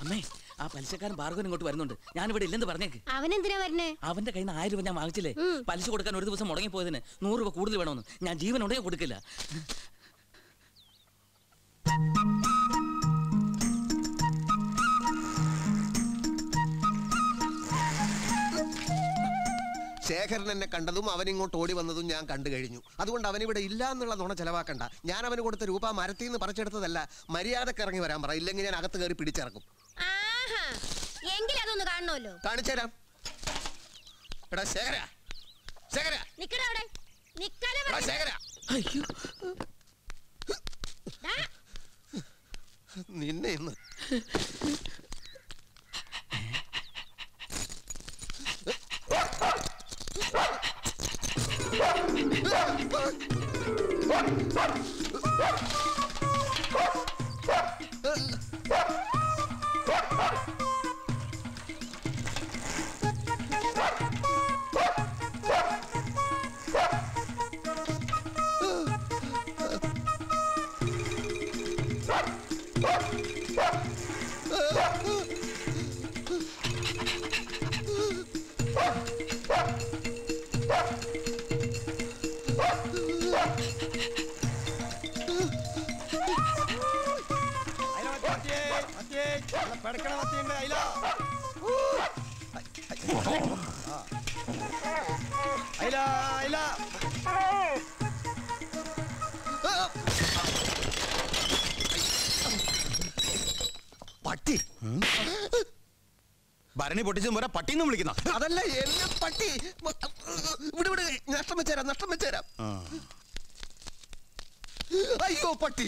അമ്മേ ആ പലിശക്കാരൻ ഭാർഗവൻ ഇങ്ങോട്ട് വരുന്നുണ്ട് ഞാൻ ഇവിടെ ഇല്ലെന്ന് പറഞ്ഞേക്ക് അവനെന്തിനാ വരണേ അവന്റെ കയ്യിൽ നിന്ന് ആയിരം രൂപ ഞാൻ വാങ്ങിച്ചില്ലേ പലിശ കൊടുക്കാൻ ഒരു ദിവസം മുടങ്ങിപ്പോയതിന് നൂറ് രൂപ കൂടുതൽ വേണമെന്ന് ഞാൻ ജീവൻ ഉണ്ടെങ്കിൽ കൊടുക്കില്ല ശേഖരൻ എന്നെ കണ്ടതും അവൻ ഇങ്ങോട്ട് ഓടി വന്നതും ഞാൻ കണ്ടു കഴിഞ്ഞു അതുകൊണ്ട് അവനിവിടെ ഇല്ല എന്നുള്ള നുണ ചെലവാക്കണ്ട ഞാൻ അവന് കൊടുത്ത രൂപ മരത്തിൽ നിന്ന് പറിച്ചെടുത്തതല്ല മര്യാദക്ക് ഇറങ്ങി വരാൻ പറ ഇല്ലെങ്കിൽ ഞാൻ അകത്ത് കയറി പിടിച്ചിറക്കും ആഹാ എങ്കിൽ അതൊന്ന് കാണണമല്ലോ കാണിച്ചു തരാം എടാ ശേഖര ശേഖര നിക്കട അവിടെ നിക്കാനേ എടാ പറഞ്ഞു. ശേഖര അയ്യോ ദാ, നിന്നെ ഇന്ന് പട്ടി ഭരണി പൊട്ടിച്ചും പോരാ പട്ടിന്ന് വിളിക്കുന്ന അതല്ല എന്നെ പട്ടി ഇവിടെ ഇവിടെ നഷ്ടം വെച്ചേരാം നഷ്ടം വെച്ചേരാം അയ്യോ പട്ടി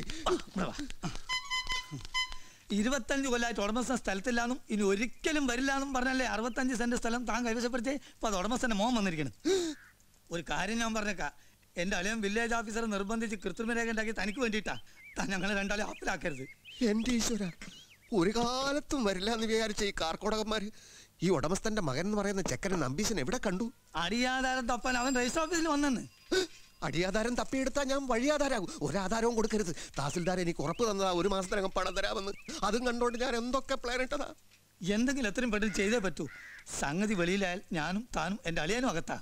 ഇരുപത്തഞ്ച് കൊല്ലമായിട്ട് ഉടമസ്ഥൻ സ്ഥലത്തില്ലാന്നും ഇനി ഒരിക്കലും വരില്ലാന്നും പറഞ്ഞല്ലേ അറുപത്തഞ്ച് സെന്റ് സ്ഥലം താൻ കൈവശപ്പെടുത്തി ഇപ്പൊ അത് ഉടമസ്ഥന്റെ മോൻ വന്നിരിക്കണം ഒരു കാര്യം ഞാൻ പറഞ്ഞേക്കാം എന്റെ അളിയൻ വില്ലേജ് ഓഫീസർ നിർബന്ധിച്ച് കൃത്രിമ രേഖ ഉണ്ടാക്കി തനിക്ക് വേണ്ടിയിട്ടാ താൻ ഞങ്ങളെ രണ്ടാളെ ആപ്പിലാക്കരുത് എന്റെ ഈശ്വര ഒരു കാലത്തും വരില്ല എന്ന് വിചാരിച്ച ഈ കാർക്കോടകന്മാര് ഈ ഉടമസ്ഥന്റെ മകൻ എന്ന് പറയുന്ന ചെക്കനെ നമ്പീശൻ എവിടെ കണ്ടു അടിയാധാരം തപ്പാൻ അവൻ രജിസ്റ്റർ ഓഫീസിൽ വന്നെന്ന് അടിയാധാരം തപ്പിയെടുത്താൽ ഞാൻ വഴിയാധാരാകും ഒരാധാരവും കൊടുക്കരുത് തഹസിൽദാർ എനിക്ക് ഉറപ്പ് തന്നതാ ഒരു മാസത്തിനകം പണം തരാമെന്ന് അതും കണ്ടോണ്ട് ഞാൻ എന്തൊക്കെ പ്ലാൻ ഇട്ടതാ എന്തെങ്കിലും എത്രയും പെട്ടെന്ന് ചെയ്തേ പറ്റൂ സംഗതി വെളിയിലായാൽ ഞാനും താനും എന്റെ അളിയനും അകത്താ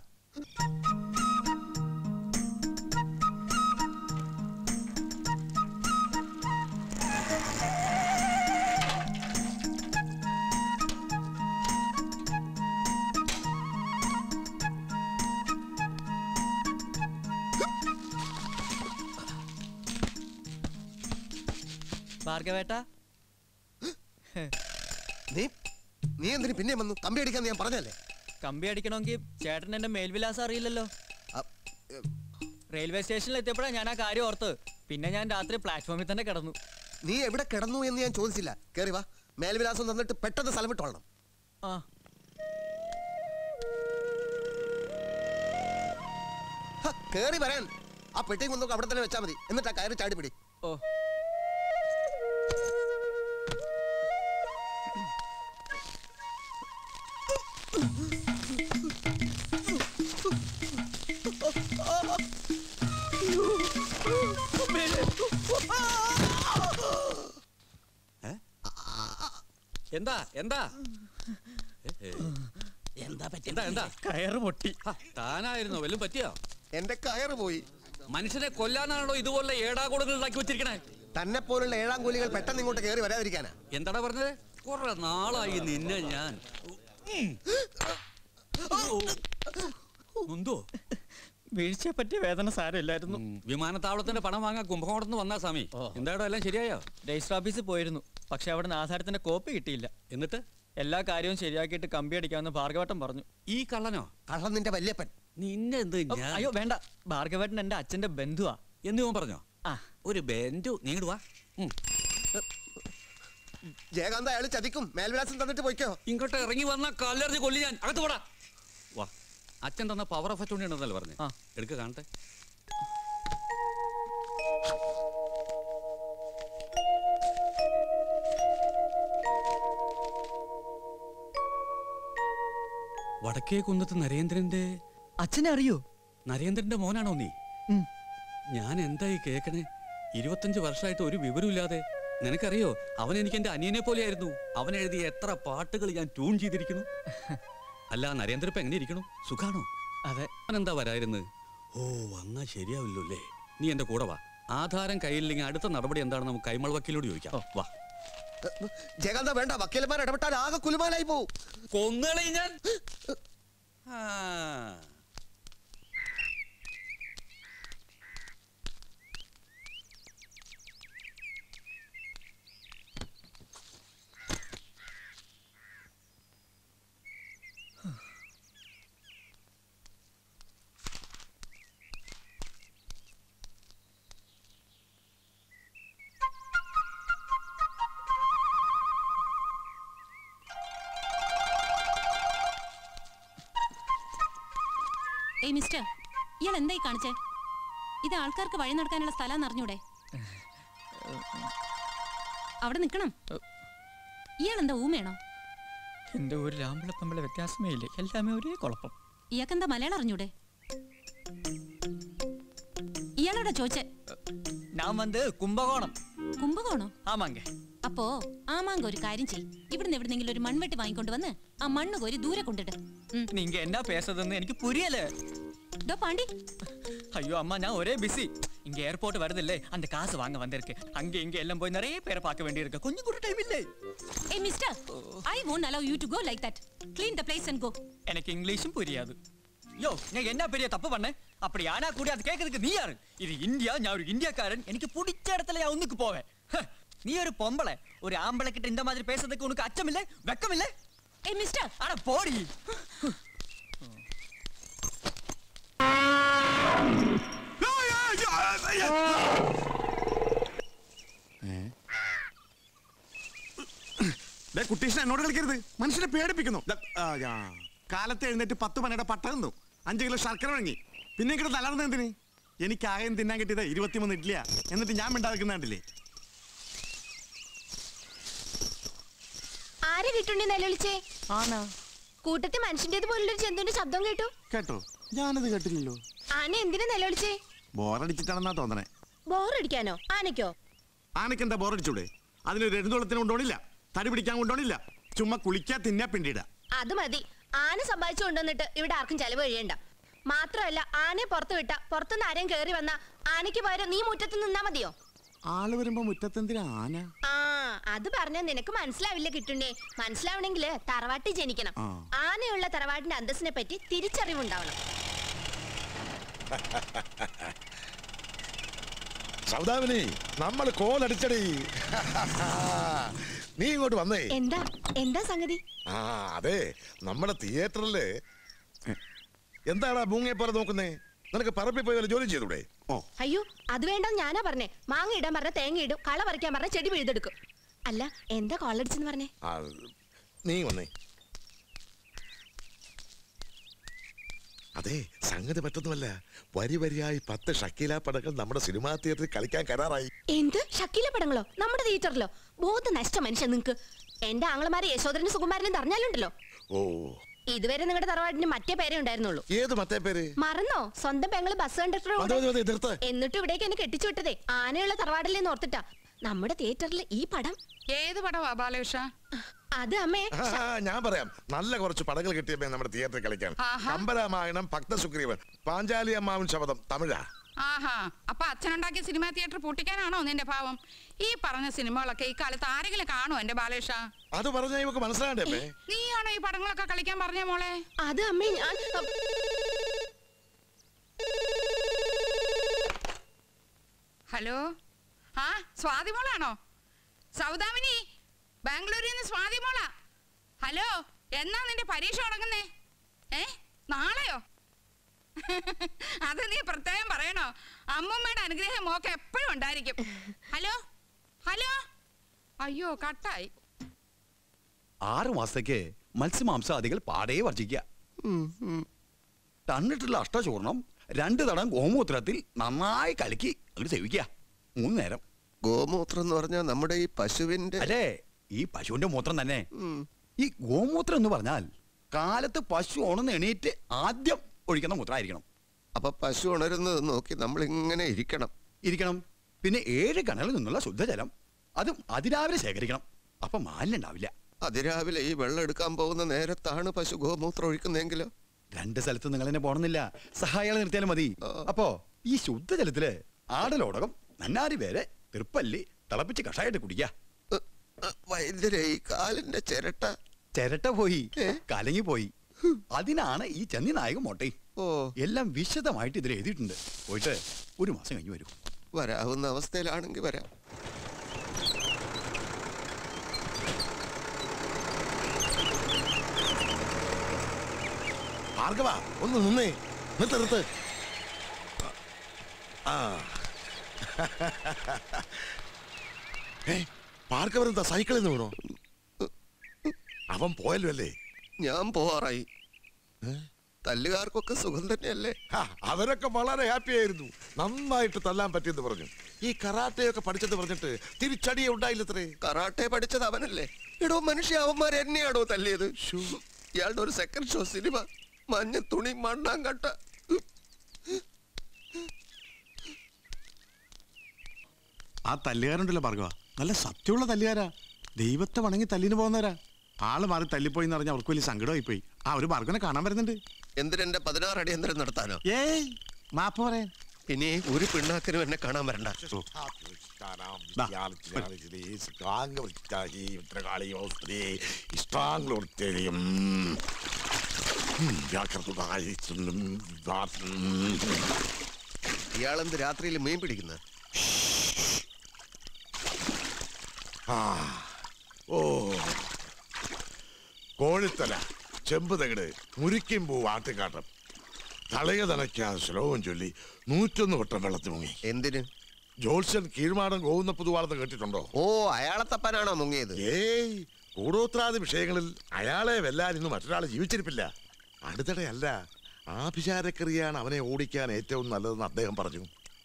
ഭാർഗവേട്ട നീ നീ എന്തിനു പിന്നെ വന്നു കമ്പി അടിക്കാന്ന് ഞാൻ പറഞ്ഞല്ലേ കമ്പി അടിക്കണമെങ്കിൽ ചേട്ടൻ എന്റെ മേൽവിലാസം അറിയില്ലല്ലോ അ, എ, റെയിൽവേ സ്റ്റേഷനിൽ എത്തിയപ്പോഴാണ് ഞാൻ ആ കാര്യം ഓർത്ത് പിന്നെ ഞാൻ രാത്രി പ്ലാറ്റ്ഫോമിൽ തന്നെ കിടന്നു നീ എവിടെ കിടന്നു എന്ന് ഞാൻ ചോദിച്ചില്ല കേറി വാ മേൽവിലാസം തന്നിട്ട് പെട്ടെന്ന് സ്ഥലം വിട്ടോളണം ആ ഹ, കേറി വരാൻ ആ പെട്ടിയും കൊണ്ടൊക്കെ അവിടെ തന്നെ വെച്ചാൽ മതി എന്നിട്ട് ആ കയറി ചാടിപ്പിടി ഓ എന്താ എന്താ എന്താ പറ്റി എന്താ എന്താ കയറ് പൊട്ടി ഹ, താനായിരുന്നോ വല്ലതും പറ്റിയോ എന്റെ കയറ് പോയി മനുഷ്യനെ കൊല്ലാനാണോ ഇതുപോലെ ഏടാകൂടങ്ങൾ ഉണ്ടാക്കി വെച്ചിരിക്കണേ തന്നെ പോലുള്ള ഏഴാം കൂലികൾ പെട്ടെന്ന് ഇങ്ങോട്ട് കയറി വരാതിരിക്കാനാ എന്താടാ പറഞ്ഞത് കുറെ നാളായി നിന്നെ ഞാൻ എന്തോ വീഴ്ചയെ പറ്റിയ വേദന സാരമില്ലായിരുന്നു വിമാനത്താവളത്തിന്റെ പണം വാങ്ങാൻ കുംഭകോണത്ത് നിന്ന് വന്നാ സ്വാമി എന്താടോ എല്ലാം ശരിയായോ രജിസ്റ്റർ ഓഫീസിൽ പോയിരുന്നു പക്ഷെ അവിടെ നിന്ന് ആധാരത്തിന്റെ കോപ്പി കിട്ടിയില്ല എന്നിട്ട് എല്ലാ കാര്യവും ശരിയാക്കിയിട്ട് കമ്പി അടിക്കാമെന്ന് ഭാർഗവട്ടം പറഞ്ഞു ഈ കള്ളനോ കള്ളം നിന്റെ വല്യപ്പൻ നിന്നെ എന്ത് ഓ, ഞാൻ അയ്യോ വേണ്ട ഭാർഗവേട്ടൻ എന്റെ അച്ഛന്റെ ബന്ധുവാ എന്ന് ഇവൻ പറഞ്ഞോ ആ ഒരു ബെൻഡു നീ ഇങ്ങട് വാ ഉം. ജയകാന്ത് അയാൾ ചതിക്കും മേൽവിലാസം തന്നിട്ട് പോയിക്കോ ഇങ്ങോട്ട് ഇറങ്ങി വന്ന കല്ലെറിഞ്ഞ് കൊല്ലി ഞാൻ അകത്ത് പോടാ വാ അച്ഛൻ തന്ന പവർ ഓഫ് അറ്റോണി ഉണ്ടെന്നല്ലേ പറഞ്ഞു ആ. എടുക്ക കാണട്ടെ വടക്കേ കുന്നത്ത് നരേന്ദ്രന്റെ അച്ഛനെ അറിയോ നരേന്ദ്രന്റെ മോനാണോ നീ ഉം. ഞാൻ എന്തായി കേക്കണേ ഇരുപത്തഞ്ച് വർഷമായിട്ട് ഒരു വിവരമില്ലാതെ നിനക്കറിയോ അവൻ എനിക്ക് എന്റെ അനിയനെ പോലെയായിരുന്നു അവൻ എഴുതിയ എത്ര പാട്ടുകൾ ഞാൻ ട്യൂൺ ചെയ്തിരിക്കുന്നു അല്ല നരേന്ദ്ര ഇപ്പൊ എങ്ങനെ ഇരിക്കണു സുഖാണോ അതെ അവൻ എന്താ വരായിരുന്നത് ഓ അങ്ങ ശരിയാവില്ലോ അല്ലേ നീ എന്റെ കൂടെ വാ ആധാരം കയ്യിലില്ലെങ്കിൽ അടുത്ത നടപടി എന്താണെന്ന് നമുക്ക് കൈമൾ വക്കീലോട് ചോദിക്കാം വാ ജയകാന്ത വേണ്ട വക്കീലന്മാർ ഇടപെട്ടാൽ ആകെ കുലുമാലായി പോവും കൊന്നുകളെ ഞാൻ ആ. ഏയ് മിസ്റ്റർ ഇയാൾ എന്തായി കാണിച്ചേ ഇത് ആൾക്കാർക്ക് വഴി നടക്കാനുള്ള സ്ഥലം അറിഞ്ഞൂടെ അവിടെ നിൽക്കണം ഇയാൾ എന്താ ഊമയാണോ എന്റെ ഒരു ആമ്പിള തമ്മിലെ വ്യത്യാസമേ ഇല്ലേ എല്ലാമേ ഒരേ കുഴപ്പം ഇയാൾക്കെന്താ മലയാളം അറിഞ്ഞൂടെ ഇയാളോടാ ചോദിച്ചേ ഞാൻ വന്ന് കുംഭകോണം കുംഭകോണോ ആമാങ്ക അപ്പോ ആമാങ്ക ഒരു കാര്യം ചെയ് ഇവിടുന്ന് എവിടുന്നെങ്കിലും ഒരു മൺവെട്ടി വാങ്ങിക്കൊണ്ട് വന്ന് ആ മണ്ണ് കോരി ദൂരെ കൊണ്ടിട്ട് ഉം. நீங்க என்ன பேசுறதுன்னு எனக்கு புரியல ഡോ പാണ്ടി ஐயோ அம்மா நான் ஒரே பிஸி இங்க ஏர்போர்ட் வருது இல்ல அந்த காசு வாங்க வந்திருக்கு அங்க இங்க எல்லாம் போய் நிறைய பேரை பார்க்க வேண்டியிருக்கு கொஞ்சம் கூட டைம் இல்லை hey mister I won't allow you to go like that clean the place and go எனக்கு இங்கிலீஷும் புரியாது யோ நான் என்ன பெரிய தப்பு பண்ணேன் அப்படி ஆனா கூட அது கேட்கறதுக்கு நீ யாரு இது இந்தியா நான் ஒரு இந்தியாக்காரன் எனக்கு பிடிச்ச இடத்துல நான் ஒண்ணுக்கு போவேன் ஹ, நீ ஒரு பொம்பளை ஒரு ஆம்பளை கிட்ட இந்த மாதிரி பேசுறதுக்கு உனக்கு அச்சம் இல்ல வெக்கம் இல்ல ഏയ് മിസ്റ്റർ ஆனா போடி ദേ, കുട്ടീഷ്ണ എന്നോട് കളിക്കരുത് മനുഷ്യനെ പേടിപ്പിക്കുന്നു ദേ, ആ, ആ. കാലത്ത് എഴുന്നേറ്റ് പത്ത് മണിയുടെ പട്ട നിന്നു അഞ്ച് കിലോ ശർക്കര വാങ്ങി പിന്നെ ഇങ്ങോട്ട് തളർന്ന എന്തിന് എനിക്ക് ആകെ തിന്നാൻ കിട്ടിയത് ഇരുപത്തിമൂന്ന് ഇഡ്ലിയാ എന്നിട്ട് ഞാൻ മിണ്ടാതിരിക്കുന്നുണ്ടല്ലേ ആരെ കിട്ടുണ്ടി നിലവിളിച്ചേ ஆனா കൂട്ടത്തിൽ മനുഷ്യന്റേത് പോലുള്ളൊരു ജന്തുവിന്റെ ശബ്ദം കേട്ടു കേട്ടോ ഞാനത് കേട്ടില്ലല്ലോ ആന എന്തിനാ നിലവിളിച്ചേ ബോറടിച്ചിട്ടാണെന്നാ തോന്നണേ ബോറടിക്കാനോ ആനയ്ക്കോ ആനക്ക് എന്താ ബോറടിച്ചൂടെ അതിനൊരു എഴുന്നോളത്തിന് കൊണ്ടോണില്ല തടി പിടിക്കാൻ കൊണ്ടോണില്ല ചുമ്മാ കുളിക്കാ തിന്നാ പിണ്ടിയിടാ അത് മതി ആന സമ്പാദിച്ചു കൊണ്ടുവന്നിട്ട് ഇവിടെ ആർക്കും ചെലവ് കഴിയണ്ട മാത്രമല്ല ആനയെ പുറത്ത് വിട്ട പുറത്തുനിന്ന് ആരെയും കയറി വന്ന ആനയ്ക്ക് പകരം നീ മുറ്റത്ത് നിന്നാ മതിയോ ആള് വരുമ്പോ മുറ്റത്തെന്തിനാ ആന ആ അത് പറഞ്ഞാൽ നിനക്ക് മനസ്സിലാവില്ല കിട്ടുണ്ടേ മനസ്സിലാവണമെങ്കിൽ തറവാട്ടിൽ ജനിക്കണം ആ. ആനയുള്ള തറവാട്ടിന്റെ അന്തസ്സിനെ പറ്റി തിരിച്ചറിവുണ്ടാവണം സൗദാമിനി നമ്മൾ കോലടിച്ചടി നീ ഇങ്ങോട്ട് വന്നേ എന്താ എന്താ സംഗതി ആ അതെ നമ്മുടെ തിയേറ്ററില് എന്താടാ മൂങ്ങയെ പോലെ നോക്കുന്നേ നിനക്ക് പറമ്പിൽ പോയി വല്ല ജോലി ചെയ്തൂടെ ഓ അയ്യോ അത് വേണ്ടെന്ന് ഞാനാ പറഞ്ഞേ മാങ്ങ ഇടാൻ പറഞ്ഞ തേങ്ങ ഇടും കള പറിക്കാൻ പറഞ്ഞ ചെടി പിഴുതെടുക്കും അല്ല എന്താ കോളടിച്ചെന്ന് പറഞ്ഞേ ആ നീ വന്നേ അതെ സംഗതി പറ്റൊന്നുമല്ല വരി വരിയായി പത്ത് ഷക്കീല പടങ്ങൾ നമ്മുടെ സിനിമാ തിയേറ്ററിൽ കളിക്കാൻ കരാറായി എന്ത് ഷക്കീല പടങ്ങളോ നമ്മുടെ തിയേറ്ററിലോ ബോധ നഷ്ട മനുഷ്യൻ നിങ്ങക്ക് എന്റെ ആങ്ങളമാരെ യശോധരനും സുകുമാരനും പറഞ്ഞാലുണ്ടല്ലോ ഓ ഇതുവരെ നിങ്ങളുടെ തറവാടിന് മറ്റേ പേരേ ഉണ്ടായിരുന്നുള്ളൂ ഏത് മറ്റേ പേര് മറന്നോ സ്വന്തം പെങ്ങള് ബസ് മതി, മതി, മതി, കണ്ടക്ടർ നിർത്ത്. എന്നിട്ട് ഇവിടേക്ക് എന്നെ കെട്ടിച്ചു വിട്ടതേ ആനയുള്ള തറവാടില്ലേ ഓർത്തിട്ടാ നമ്മുടെ തിയേറ്ററിൽ ഈ പടം ഏത് പടവാ ബാലകൃഷ്ണ അത് അമ്മേ ആ, ഞാൻ പറയാം നല്ല കുറച്ച് പടങ്ങൾ കിട്ടിയപ്പോ നമ്മുടെ തിയേറ്ററിൽ കളിക്കാൻ ആഹാ. കമ്പരാമായണം ഭക്തസുഗ്രീവൻ പാഞ്ചാലി അമ്മാവൻ ശബദം തമിഴാ ആഹാ അപ്പൊ അച്ഛനുണ്ടാക്കിയ സിനിമാ തിയേറ്റർ പൂട്ടിക്കാനാണോ നിന്റെ ഭാവം ഈ പറഞ്ഞ സിനിമകളൊക്കെ ഈ കാലത്ത് ആരെങ്കിലും കാണുമോ എന്റെ ബാലകൃഷ്ണ അത് പറഞ്ഞാൽ ഇവക്ക് മനസ്സിലാണ്ടേ അമ്മേ? നീയാണോ ഈ പടങ്ങളൊക്കെ കളിക്കാൻ പറഞ്ഞ മോളെ അത് അമ്മേ ഞാൻ ഹലോ ആ സ്വാതി മോളാണോ സൗദാമിനി ബാംഗ്ലൂരിൽ നിന്ന് സ്വാതി മോളാ ഹലോ എന്നാ നിന്റെ പരീക്ഷ തുടങ്ങുന്നേ ഏ നാളെയോ അത് നീ പ്രത്യേകം പറയണോ അമ്മൂമ്മയുടെ അനുഗ്രഹം മോക്ക് എപ്പോഴും ഉണ്ടായിരിക്കും ഹലോ ഹലോ അയ്യോ കട്ടായി ആറു മാസത്തേക്ക് മത്സ്യമാംസാദികൾ പാടേ വർജിക്കുക തന്നിട്ടുള്ള അഷ്ടചൂർണം രണ്ട് തടം ഗോമൂത്രത്തിൽ നന്നായി കലക്കി അങ്ങോട്ട് സേവിക്കുക മൂന്ന് നേരം ഗോമൂത്രം എന്ന് പറഞ്ഞാൽ നമ്മുടെ ഈ പശുവിന്റെ അല്ലേ ഈ പശുവിന്റെ മൂത്രം തന്നെ ഉം. ഈ ഗോമൂത്രം എന്ന് പറഞ്ഞാൽ കാലത്ത് പശു ഉണന്ന് എണീറ്റ് ആദ്യം ഒഴിക്കുന്ന മൂത്രമായിരിക്കണം അപ്പൊ പശു ഉണരുന്നത് നോക്കി നമ്മൾ ഇങ്ങനെ ഇരിക്കണം ഇരിക്കണം പിന്നെ ഏഴ് കിണറിൽ നിന്നുള്ള ശുദ്ധജലം അതും അതിരാവിലെ ശേഖരിക്കണം അപ്പൊ മാലിന്യം ഉണ്ടാവില്ല അതിരാവിലെ ഈ വെള്ളം എടുക്കാൻ പോകുന്ന നേരത്താണ് പശു ഗോമൂത്രം ഒഴിക്കുന്നെങ്കിലോ രണ്ട് സ്ഥലത്ത് നിങ്ങൾ തന്നെ പോണമെന്നില്ല സഹായികളെ നിർത്തിയാലും മതി അപ്പോ ഈ ശുദ്ധജലത്തില് ആടലോടകം നന്നാരി പേരെ തിർപ്പല്ലി തിളപ്പിച്ച് കഷായിട്ട് കുടിക്ക വൈദ്യരെ ഈ കാലിന്റെ ചിരട്ട ചിരട്ട പോയി കലങ്ങി പോയി അതിനാണ് ഈ ചന്നി നായക മോട്ടയും എല്ലാം വിശദമായിട്ട് ഇതിൽ എഴുതിയിട്ടുണ്ട് പോയിട്ട് ഒരു മാസം കഴിഞ്ഞ് വരൂ വരാവുന്ന അവസ്ഥയിലാണെങ്കിൽ വരാം ഭാർഗവ ഒന്ന് നിന്നേ നിർത്ത് നിർത്ത് ആ ഏ ഭാർഗവൻ എന്താ സൈക്കിളിൽ നിന്ന് വീണോ അവൻ പോയല്ലോ അല്ലേ ഞാൻ പോവാറായി തല്ലുകാർക്കൊക്കെ സുഖം തന്നെയല്ലേ ഹാ, അവരൊക്കെ വളരെ ഹാപ്പി ആയിരുന്നു നന്നായിട്ട് തല്ലാൻ പറ്റിയെന്ന് പറഞ്ഞു ഈ കറാട്ടയൊക്കെ പഠിച്ചെന്ന് പറഞ്ഞിട്ട് തിരിച്ചടിയെ ഉണ്ടായില്ലത്രേ കറാട്ടെ പഠിച്ചത് അവനല്ലേ എടോ മനുഷ്യ അവന്മാർ എന്നെയാണോ തല്ലിയത് ഇയാളുടെ ഒരു സെക്കൻഡ് ഷോ സിനിമ മഞ്ഞ തുണി മണ്ണാങ്കട്ട ആ തല്ലുകാരുണ്ടല്ലോ ഭാർഗവ നല്ല സത്യമുള്ള തല്ലുകാരാ ദൈവത്തെ വണങ്ങി തല്ലിന് പോകുന്നവരാ ആള് മാറി തല്ലിപ്പോയി എന്ന് പറഞ്ഞാൽ അവർക്ക് വലിയ സങ്കടമായി പോയി ആ ഒരു ഭാർഗവനെ കാണാൻ വരുന്നുണ്ട് എന്തിനെന്റെ പതിനാറ് അടിയന്തരം നടത്താനോ ഏയ് മാപ്പ് പറയാൻ ഇനി ഒരു പിണ്ണാക്കിനും എന്നെ കാണാൻ വരണ്ട ഇയാളെന്ത് രാത്രിയിൽ മീൻ പിടിക്കുന്നത് ഓ കോഴിത്തല ചെമ്പ് തകിട് മുരിക്കും പൂ ആട്ടിക്കാട്ടം തളയ തലയ്ക്കാതെ ശ്ലോകം ചൊല്ലി നൂറ്റൊന്ന് വട്ടം വെള്ളത്തിൽ മുങ്ങി എന്തിന് ജോത്സ്യൻ കീഴ്മാടം ഗോവുന്ന പുതുവാളത്ത് കേട്ടിട്ടുണ്ടോ ഓ അയാളെ തപ്പാനാണോ മുങ്ങിയത് ഏയ് കൂടോത്രാദി വിഷയങ്ങളിൽ അയാളെ വെല്ലാനിന്ന് മറ്റൊരാൾ ജീവിച്ചിരിപ്പില്ല അടുത്തിടെയല്ല ആഭിചാരക്രിയയാണ് അവനെ ഓടിക്കാൻ ഏറ്റവും നല്ലതെന്ന് അദ്ദേഹം പറഞ്ഞു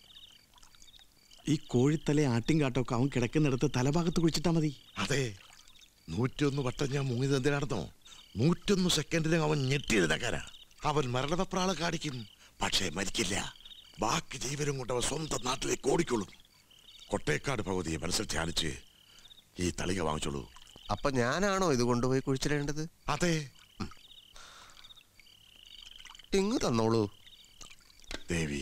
ഈ കോഴിത്തല ആട്ടിൻകാട്ടമൊക്കെ അവൻ കിടക്കുന്നിടത്ത് തലഭാഗത്ത് കുഴിച്ചിട്ടാ മതി അതെ നൂറ്റൊന്ന് വട്ടം ഞാൻ മുങ്ങിയത് എന്തിനാണെന്നോ നൂറ്റൊന്ന് സെക്കൻഡിന് അവൻ ഞെട്ടിയെഴുന്നേക്കാരാ അവൻ മരണപ്രാള് കാണിക്കും പക്ഷേ മരിക്കില്ല ബാക്കി ജീവനും കൊണ്ട് അവൻ സ്വന്തം നാട്ടിലേക്ക് ഓടിക്കൊള്ളും കൊട്ടേക്കാട് ഭഗവതിയെ മനസ്സിൽ ധ്യാനിച്ച് ഈ തളിക വാങ്ങിച്ചോളൂ അപ്പൊ ഞാനാണോ ഇത് കൊണ്ടുപോയി കുഴിച്ചിടേണ്ടത് അതെ ഇങ്ങ് തന്നോളൂ ദേവി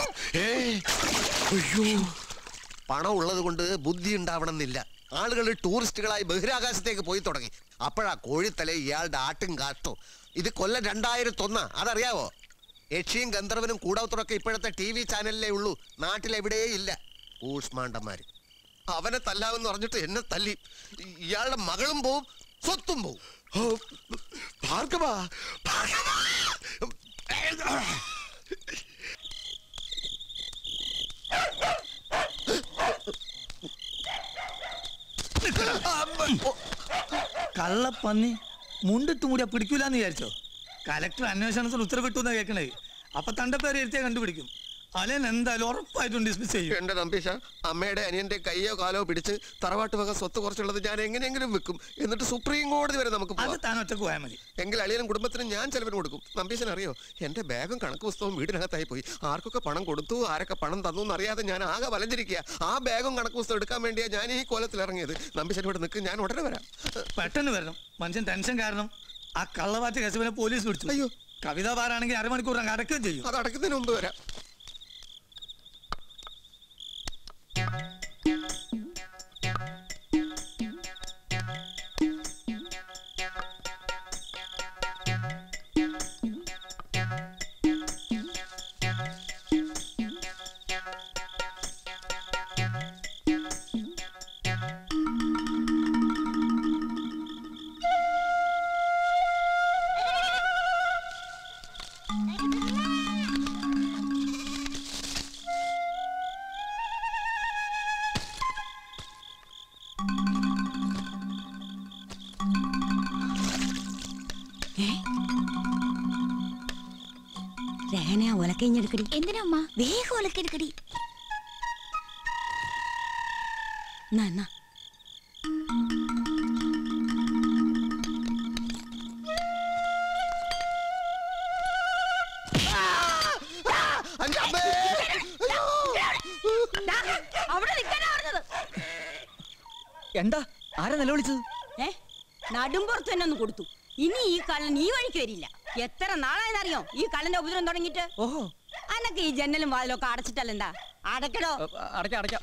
അയ്യോ പണം ഉള്ളത് കൊണ്ട് ബുദ്ധി ഉണ്ടാവണം എന്നില്ല ആളുകൾ ടൂറിസ്റ്റുകളായി ബഹിരാകാശത്തേക്ക് പോയി തുടങ്ങി അപ്പോഴാ കോഴിത്തല ഇയാളുടെ ആട്ടും കാട്ടും ഇത് കൊല്ലം രണ്ടായിരത്തൊന്നാ അതറിയാവോ യക്ഷിയും ഗന്ധർവനും കൂടോത്രമൊക്കെ ഇപ്പോഴത്തെ ടി വി ചാനലിലേ ഉള്ളൂ നാട്ടിലെവിടെയേ ഇല്ല ഊഷ്മാണ്ടന്മാര് അവനെ തല്ലാമെന്ന് പറഞ്ഞിട്ട് എന്നെ തല്ലി ഇയാളുടെ മകളും പോവും സ്വത്തും പോവും ഭാർഗവ കള്ളപ്പന്നി മുണ്ടിട്ട് മൂടിയാ പിടിക്കൂലെന്ന് വിചാരിച്ചോ കലക്ടർ അന്വേഷണത്തിന് ഉത്തരവിട്ടു എന്നാ കേൾക്കണേ അപ്പൊ തന്റെ പേര് എഴുത്തിയാ കണ്ടുപിടിക്കും അലൻ എന്തായാലും ഉറപ്പായിട്ടും ഡിസ്മിസ് ചെയ്യും എന്റെ നമ്പീഷ അമ്മയുടെ അനിയന്റെ കയ്യോ കാലോ പിടിച്ച് തറവാട്ട് വക സ്വത്ത് കുറച്ചുള്ളത് ഞാൻ എങ്ങനെയെങ്കിലും വെക്കും എന്നിട്ട് സുപ്രീം കോടതി വരെ നമുക്ക് അത് താൻ ഒറ്റക്ക് പോയാൽ മതി എങ്കിൽ അളിയനും കുടുംബത്തിനും ഞാൻ ചെലവിന് കൊടുക്കും നമ്പീശൻ അറിയോ എന്റെ ബാഗും കണക്ക് പുസ്തകവും വീടിനകത്തായി പോയി ആർക്കൊക്കെ പണം കൊടുത്തു ആരൊക്കെ പണം തന്നു എന്നറിയാതെ ഞാൻ ആകെ വലഞ്ഞിരിക്കുക ആ ബാഗും കണക്ക് പുസ്തകം എടുക്കാൻ വേണ്ടിയാ ഞാൻ ഈ കോലത്തിൽ ഇറങ്ങിയത് നമ്പീശൻ ഇവിടെ നിൽക്കും ഞാൻ ഉടനെ വരാം പെട്ടെന്ന് വരണം മനുഷ്യൻ ടെൻഷൻ കാരണം ആ കള്ളവാറ്റ കശുവിനെ പോലീസ് പിടിച്ചു അയ്യോ കവിത പാരാണെങ്കിൽ അരമണിക്കൂർ അങ്ങ് അടക്കുകയും ചെയ്യും അത് അടക്കുന്നതിന് മുമ്പ് വരാം രഹന ഒലക്കഞ്ഞെടുക്കടി എന്തിനാ അമ്മ വേഗം ഒലക്കെടുക്കടി എന്നാ എന്നാ അവിടെ നിൽക്കാനാ പറഞ്ഞത് എന്താ ആരാ നിലവിളിച്ചത് ഏ നടുമ്പുറത്ത് തന്നെ ഒന്ന് കൊടുത്തു ഇനി ഈ കള്ളൻ ഈ വഴിക്ക് വരില്ല എത്ര നാളായെന്നറിയോ ഈ കള്ളന്റെ ഉപദ്രവം തുടങ്ങിയിട്ട് ഓഹോ അനക്ക് ഈ ജന്നലും വാതിലൊക്കെ അടച്ചിട്ടല്ലെന്താ അടക്കടോ അടയ്ക്കാം അടയ്ക്കാം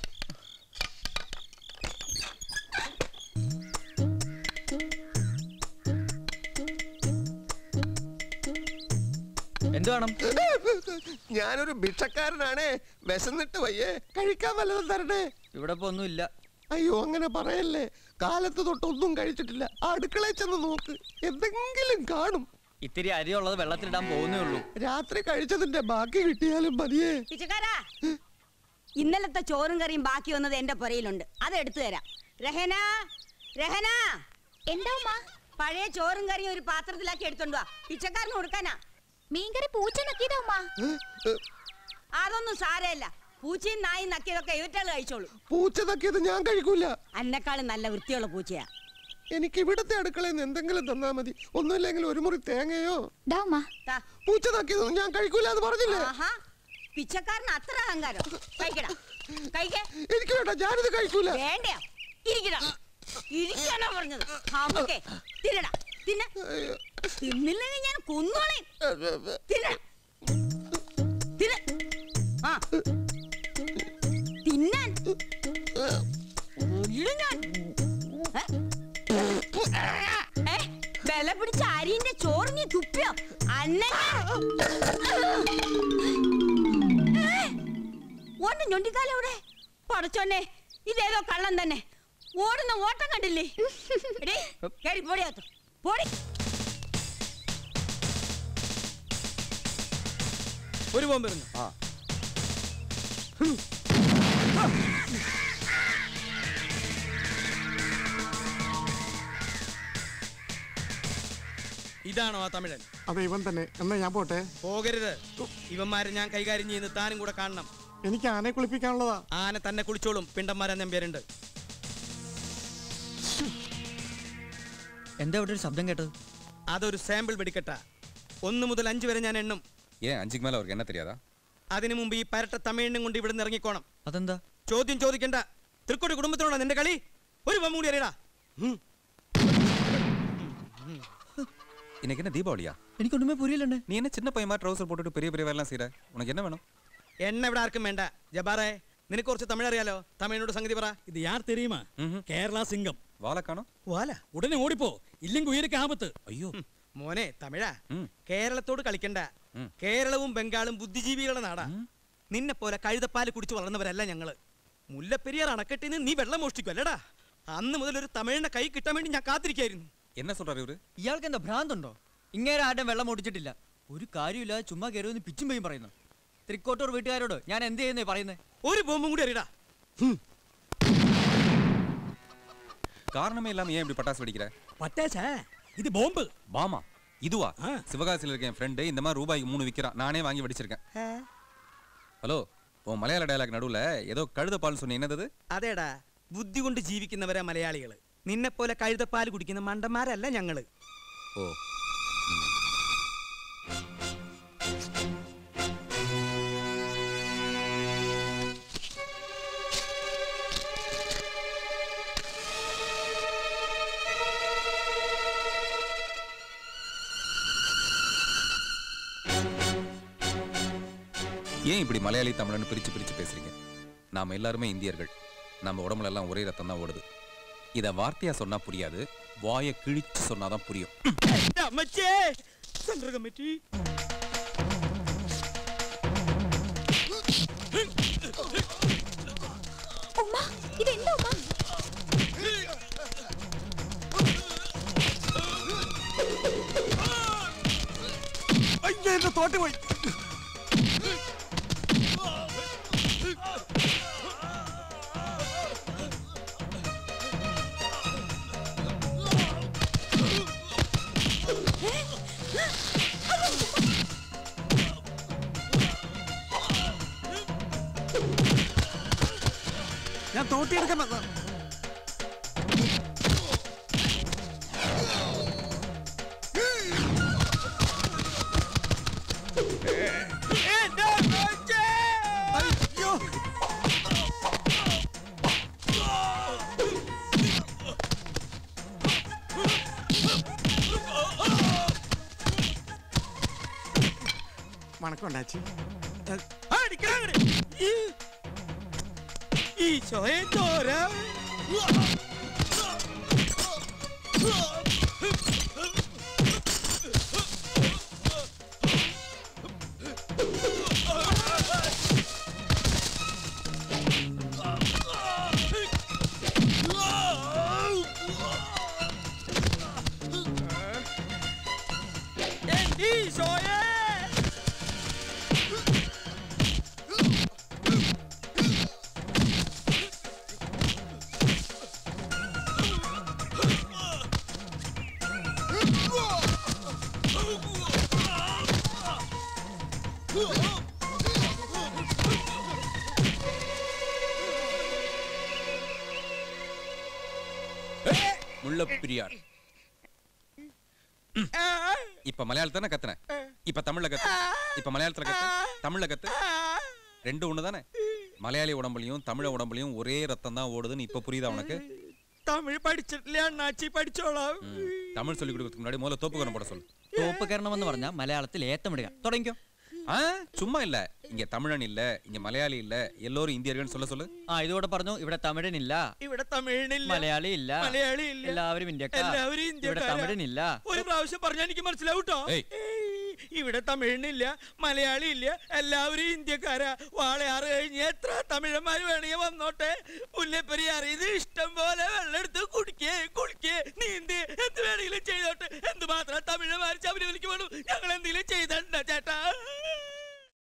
എന്ത് വേണം ഞാനൊരു ഭിക്ഷക്കാരനാണേ വിശന്നിട്ട് വയ്യേ കഴിക്കാൻ വല്ലതും തരണേ ഇവിടെ ഇപ്പൊ ഒന്നുമില്ല അയ്യോ അങ്ങനെ പറയല്ലേ കാലത്ത് തൊട്ടൊന്നും കഴിച്ചിട്ടില്ല അടുക്കളയിൽ ചെന്ന് നോക്ക് എന്തെങ്കിലും കാണും ഇത്തിരി അരിയുള്ളത് വെള്ളത്തിലിടാൻ പോകുന്നേ ഉള്ളൂ രാത്രി കഴിച്ചതിന്റെ ബാക്കി കിട്ടിയാലും മതിയേ പിച്ചക്കാരാ ഇന്നലത്തെ ചോറും കറിയും ബാക്കി വന്നത് എന്റെ പുരയിലുണ്ട് അത് എടുത്തു തരാം രഹന രഹന എന്താ പഴയ ചോറും കറിയും ഒരു പാത്രത്തിലാക്കി എടുത്തോണ്ട് വാ പിച്ചക്കാരന് കൊടുക്കാനാ മീൻകറി പൂച്ച നക്കിയതാ അതൊന്നും സാരമില്ല പൂച്ചയും നായും നക്കിയതൊക്കെ ഇവറ്റാള് കഴിച്ചോളൂ പൂച്ച തക്കിയത് ഞാൻ കഴിക്കൂല അന്നെക്കാളും നല്ല വൃത്തിയുള്ള പൂച്ചയാ എനിക്ക് ഇവിടത്തെ അടുക്കളയിൽ നിന്ന് എന്തെങ്കിലും തന്നാ മതി ഒന്നുമില്ലെങ്കിൽ ഒരു മുറി തേങ്ങയോ ദാ. പൂച്ച തക്കിയതൊന്നും ഞാൻ കഴിക്കൂല എന്ന് പറഞ്ഞില്ലേ ആഹാ പിച്ചക്കാരന് അത്ര അഹങ്കാരം കഴിക്കടാ കഴിക്കേ എനിക്ക് വേണ്ട ഞാനിത് കഴിക്കൂല വേണ്ടയാ ഇരിക്കടാ ഇരിക്കാനാ പറഞ്ഞത് അമ്മക്കേ തിന്നടാ തിന്ന തിന്നില്ലെങ്കിൽ ഞാൻ കൊന്നോളെ തിന്ന തിന്ന ആ തിന്നാൻ കൊല്ലും ഞാൻ ഏ? ഏ? വില പിടിച്ച അരിന്റെ ചോറ് നീ തുപ്പിയോ അന്ന ഓന്റെ ഞൊണ്ടിക്കാലം എവിടെ പടച്ചോനെ ഇതേതോ കള്ളം തന്നെ ഓടുന്ന ഓട്ടം കണ്ടില്ലേ എടീ, കേറി പോടിയകത്ത് പോടി ഒരു ബോംബ് എറിഞ്ഞു ആ ഇതാണോ ആ തമിഴൻ അതെ ഇവൻ തന്നെ എന്നാ ഞാൻ പോട്ടെ പോകരുത് ഇവന്മാരെ ഞാൻ കൈകാര്യം ചെയ്യുന്ന താനും കൂടെ കാണണം എനിക്ക് ആനയെ കുളിപ്പിക്കാനുള്ളതാ ആന തന്നെ കുളിച്ചോളും പിണ്ടന്മാരെ നമ്പ്യാരുണ്ട് എന്താ ഇവിടെ ഒരു ശബ്ദം കേട്ടത് അതൊരു സാമ്പിൾ വെടിക്കട്ട ഒന്ന് മുതൽ അഞ്ച് വരെ ഞാൻ എണ്ണും ஏன் அஞ்சுக்கு மேல அவருக்கு என்ன தெரியாதா അതിനു മുമ്പ് ഈ പരട്ട തമിഴിനും കൊണ്ട് ഇവിടെ നിന്ന് ഇറങ്ങിക്കോണം അതെന്താ ചോദ്യം ചോദിക്കണ്ട തൃക്കോടി കുടുംബത്തിനോടാ നിന്റെ കളി ഒരു ബൊമ്മ കൂടി അറിയടാ இன்னைக்கு என்ன தீபாவளியா എനിക്ക് ഒന്നുമേ പുരിയില്ലണ്ടേ நீ என்ன சின்ன பையமா ட்ரௌசர் போட்டுட்டு பெரிய பெரிய வேலைலாம் செய்யற உனக்கு என்ன வேணும் എണ്ണ ഇവിടെ ആർക്കും വേണ്ട ജബാറേ നിനക്ക് കുറച്ച് തമിഴ് അറിയാലോ തമിഴിനോട് സംഗതി പറ இது யார் தெரியுமா கேரளா சிங்கம் வாழை காணும் വാല உடனே ஓடிப்போ இல்லைங்க உயிருக்கு ஆபத்து ஐயோ മോനെ തമിഴാ കേരളത്തോട് കളിക്കണ്ട കേരളവും ബംഗാളും ബുദ്ധിജീവികളുടെ നാടാ നിന്നെ പോലെ കഴുതപ്പാല് കുടിച്ച് വളർന്നവരല്ല ഞങ്ങള് മുല്ലപ്പെരിയാർ അണക്കെട്ടിൽ നിന്ന് നീ വെള്ളം മോഷ്ടിക്കും അല്ലടാ അന്ന് മുതൽ ഒരു തമിഴിന്റെ കൈ കിട്ടാൻ വേണ്ടി ഞാൻ കാത്തിരിക്കായിരുന്നു என்ன சொல்றாரு இவரு ഇയാൾക്ക് എന്താ ഭ്രാന്തുണ്ടോ ഇങ്ങേരെ ആരുടെ വെള്ളം ഓടിച്ചിട്ടില്ല ഒരു കാര്യമില്ലാതെ ചുമ്മാ കയറി പിച്ചും പെയ്യും പറയുന്നു തൃക്കോട്ടൂർ വീട്ടുകാരോട് ഞാൻ എന്ത് ചെയ്യുന്നേ പറയുന്നേ ഒരു ബോംബും കൂടി അറിയടാ காரணமே இல்லாம ஏன் இப்படி பட்டாசு வெடிக்கிற பட்டாசா இது பாம்பு பாமா இதுவா சிவகாசியில் இருக்க என் ஃப்ரெண்டு இந்த மாதிரி ரூபாய்க்கு மூணு விற்கிறான் நானே வாங்கி வெடிச்சிருக்கேன் ஹலோ உன் மலையாள டயலாக் நடுவுல ஏதோ கழுத பால்னு சொன்னீங்க என்னது അതേടാ ബുദ്ധി കൊണ്ട് ജീവിക്കുന്നവരാ മലയാളികള് നിന്നെ പോലെ കഴുതപ്പാല് കുടിക്കുന്ന മണ്ടന്മാരല്ല ഞങ്ങള് ஓ ஏன் இப்படி மலையாளி தமிழன்னு பிரிச்சு பிரிச்சு பேசுறீங்க நாம எல்லாருமே இந்தியர்கள் நம்ம உடம்புல எல்லாம் ஒரே ரத்தம் தான் ஓடுது இத வார்த்தையா சொன்னா புரியாது வாயை கிழிச்சு சொன்னாதான் புரியும் അമ്മച്ചേ സെൻട്രൽ കമ്മിറ്റി ഉമ്മ ഇതെന്താ ഉമ്മ അയ്യോ എന്റെ തോട്ടി പോയി ഞാൻ തോട്ടിയെടുക്കാൻ വന്നതാ. അയ്യോ വണക്കം ഉണ്ടാച്ചി ഈശോയെ ചോര എന്റെ ഈശോയെ முள்ளப்பிரியார் இப்ப மலையாளத்தானே கத்துன இப்ப தமிழ்ல கத்து இப்ப மலையாளத்துல கத்து தமிழ்ல கத்து ரெண்டும் ஒண்ணுதானே மலையாளி உடம்புலயும் தமிழ உடம்புலயும் ஒரே ரத்தம் தான் ஓடுதுன்னு இப்ப புரியுதா உனக்கு തമിഴ് പഠിച്ചിട്ടില്ല അണ്ണാച്ചി പഠിച്ചോളാം தமிழ் சொல்லி கொடுக்கறதுக்கு முன்னாடி முதல்ல தோப்புக்கரணம் போட சொல்லு തോപ്പ് കയറണമെന്ന് പറഞ്ഞാൽ മലയാളത്തിൽ ഏത്തമിടുക തുടങ്ങിക്കോ ஆ சும்மா இல்ல இங்க தமிழன் இல்ல இங்க மலையாளி இல்ல எல்லோரும் இந்தியர்கள் சொல்ல சொல்லு ആ ഇതോടെ പറഞ്ഞു ഇവിടെ തമിഴനില്ല ഇവിടെ തമിഴിനില്ല മലയാളി ഇല്ല മലയാളി ഇല്ല എല്ലാവരും ഇന്ത്യക്കാർ എല്ലാവരും ഇവിടെ ഇന്ത്യക്കാരാ. തമിഴനില്ല ഒരു പ്രാവശ്യം പറഞ്ഞാൽ എനിക്ക് മനസ്സിലാവും ട്ടോ. ഏയ്. ഏയ്, ഇവിടെ തമിഴിനില്ല മലയാളി ഇല്ല എല്ലാവരും ഇന്ത്യക്കാരാ വാളയാറ് കഴിഞ്ഞ് എത്ര തമിഴന്മാര് വേണമെങ്കിൽ വന്നോട്ടെ മുല്ലപ്പെരിയാർ ഇത് ഇഷ്ടം പോലെ വെള്ളം എടുത്ത് കുടിക്കേ കുളിക്കേ നീന്തി എന്ത് വേണമെങ്കിലും ചെയ്തോട്ടെ എന്ത് മാത്രം തമിഴന്മാർ ശബരിമലയ്ക്ക് വേണം ഞങ്ങൾ എന്തെങ്കിലും ചെയ്തിട്ടുണ്ടോ ചേട്ടാ